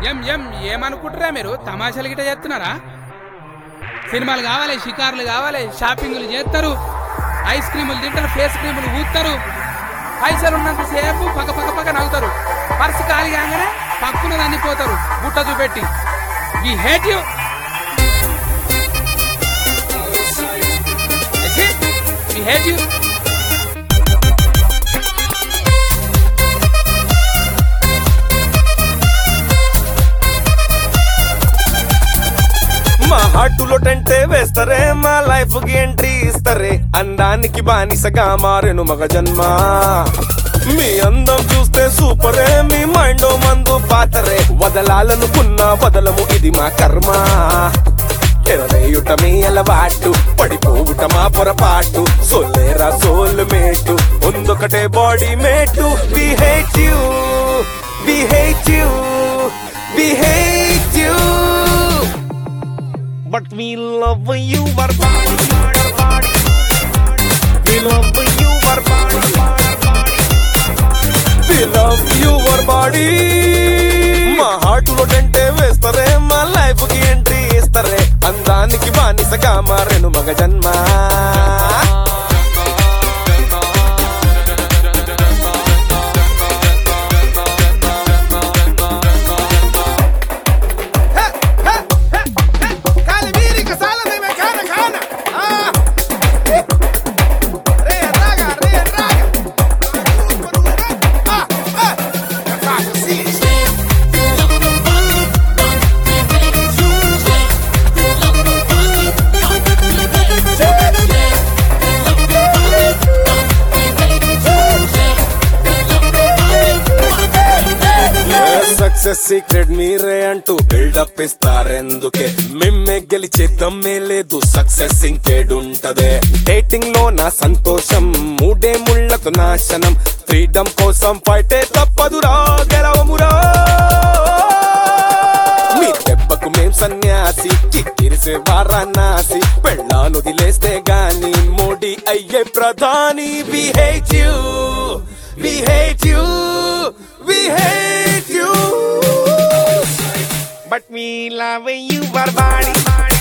ఏం ఏం ఏమనుకుంటారా మీరు తమాషాలు గిట్ట చేస్తున్నారా సినిమాలు కావాలి షికార్లు కావాలి షాపింగ్లు చేస్తారు ఐస్ క్రీములు తింటారు ఫేస్ క్రీములు ఊస్తారు పైసలు ఉన్నంతసేపు పక్క పక్క పక్క నవ్వుతారు పర్సు ఖాళీ కాగానే పక్కున దాన్ని పోతారు గుట్ట చూపెట్టి we hate you we hate you మా హార్టులో టెంటే వేస్తారే మా లైఫ్ కి ఎంట్రీ ఇస్తారే అందానికి బానిసగా మారెను మగ జన్మ మీ అందం చూస్తే సూపరే మీ మైండ్ మందు పాతరే వదలాలనుకున్న వదలము ఇది మా కర్మ ఎరవేయుట మీ అలవాటు పడిపోవుట మా పొరపాటు సోలేరా సోల్ మేటు ఉందొకటే body mate we hate you we hate you we hate you But we love you, our body, our body. We love you, our body, our body. We love you, our body. మా heart లో టెంటే వేస్తారే మా life కి entry ఇస్తారే అందానికి బానిసగా మారెను మగ జన్మ Cale virica, sala de mecana, cana. Ah. Eh. Re, raga, re, raga. Ah, ah. Raga, sì. Success secret మీరే అంటూ బిల్డప్ ఇస్తారెందుకే మిమ్మే గెలిచేద్దామే లేదు సక్సెస్ ఇంకేడుంటదే డేటింగ్ లో నా సంతోషం మూడే ముళ్ళకు నాశనం ఫ్రీడమ్ కోసం ఫైటే తప్పదురా గెలవమురా మీ దెబ్బకు మేం సన్యాసి కిక్కిరిసే వారణాసి పెళ్ళాను వదిలేస్తే గాని మోడీ అయ్యే ప్రధాని we hate you we hate you we hate you but మీ లవ్ యూ బర్ బాడీ